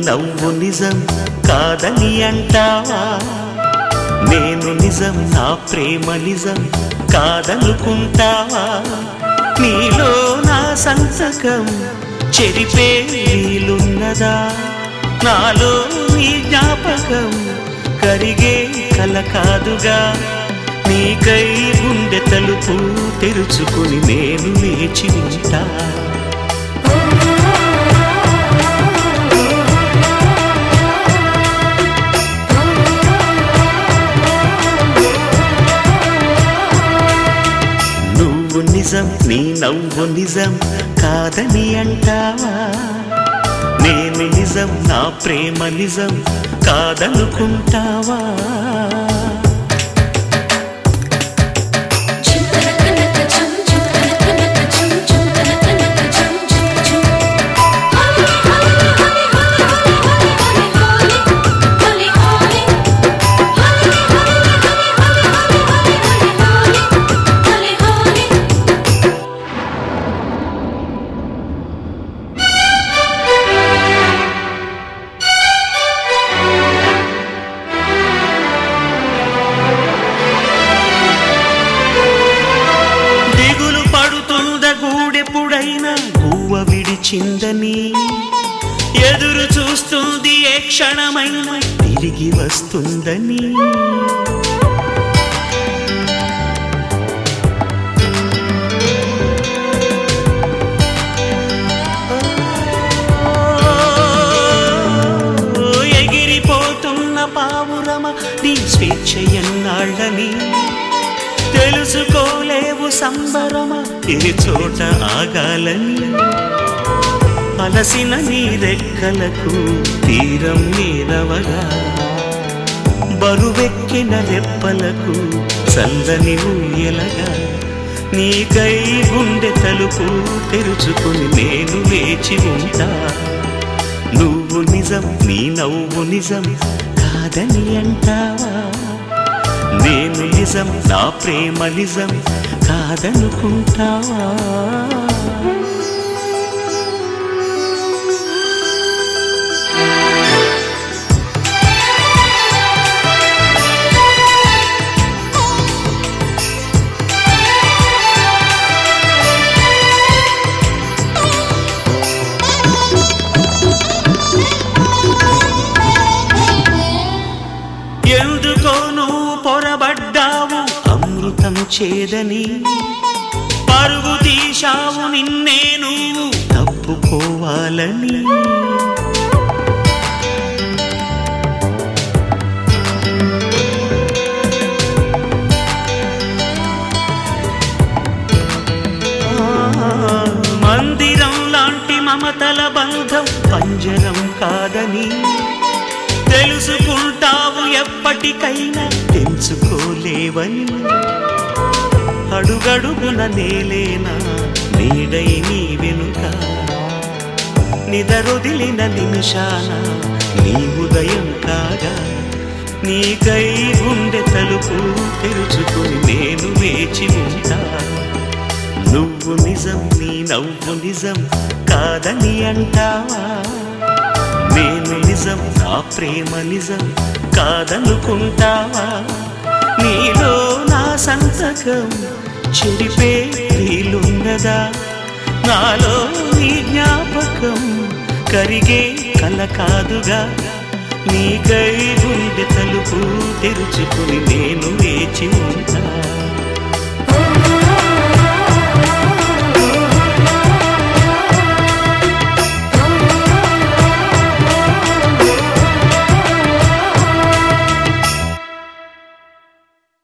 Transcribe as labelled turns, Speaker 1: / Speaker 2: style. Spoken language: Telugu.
Speaker 1: నవ్వు నిజం కాదని అంటావా నేను నిజం నా ప్రేమ నిజం కాదనుకుంటావా నీలో నా సంతకం చెరిపే వీలున్నదా నాలో నీ జ్ఞాపకం కరిగే కల కాదుగా నీకై గుండె తలుపు తెరుచుకుని నేను లేచి ఉంటా నువ్వు నిజం నీ నవ్వు నిజం కాదని అంటావా నేను నిజం నా ప్రేమ నిజం కాదనుకుంటావా దిగులు పడుతుంద గూడెప్పుడైనా గువ్వ విడిచిందని ఎదురు చూస్తుంది ఏ క్షణమైనా తిరిగి వస్తుందని ఓ, ఎగిరిపోతున్న పావురమ నీ స్వేచ్ఛ ఎన్నాళ్ళని తెలుసుకోలేవు సంబరమ ఏ చోట ఆగాలని అలసిన నీ రెక్కలకు తీరం నీరవగా బరువెక్కిన రెప్పలకు చల్లని ఊయలగా నీకై గుండె తలుపు తెరుచుకుని నేను లేచి ఉంటా నువ్వు నిజం నీ నవ్వు నిజం కాదని అంటావా నేను నిజం నా ప్రేమ నిజం కాదనుకుంటావా ఎందుకో నువ్వు పొరబడ్డావు అమృతం చేదని పరుగు తీశావు నిన్నే నువ్వు తప్పుకోవాలని ఆ, మందిరం లాంటి మమతల బంధం పంజరం కాదని తెలుసుకుంటావు ఎప్పటికైనా తెలుసుకోలేవని అడుగడుగున నేలేనా నీడై నీ వెనుక నిదరొదిలిన నిమిషాన నీ ఉదయం కాగా నీకై గుండె తలుపు తెరుచుకుని నేను వేచి ఉంటా నువ్వు నిజం నీ నవ్వు నిజం కాదని అంటావా నేను నిజం నా ప్రేమ నిజం కాదనుకుంటావా నీలో నా సంతకం చెరిపే వీలున్నదా నాలో నీ జ్ఞాపకం కరిగే కల కాదుగా నీకై గుండె తలుపు తెరుచుకుని నేను వేచి ఉంటా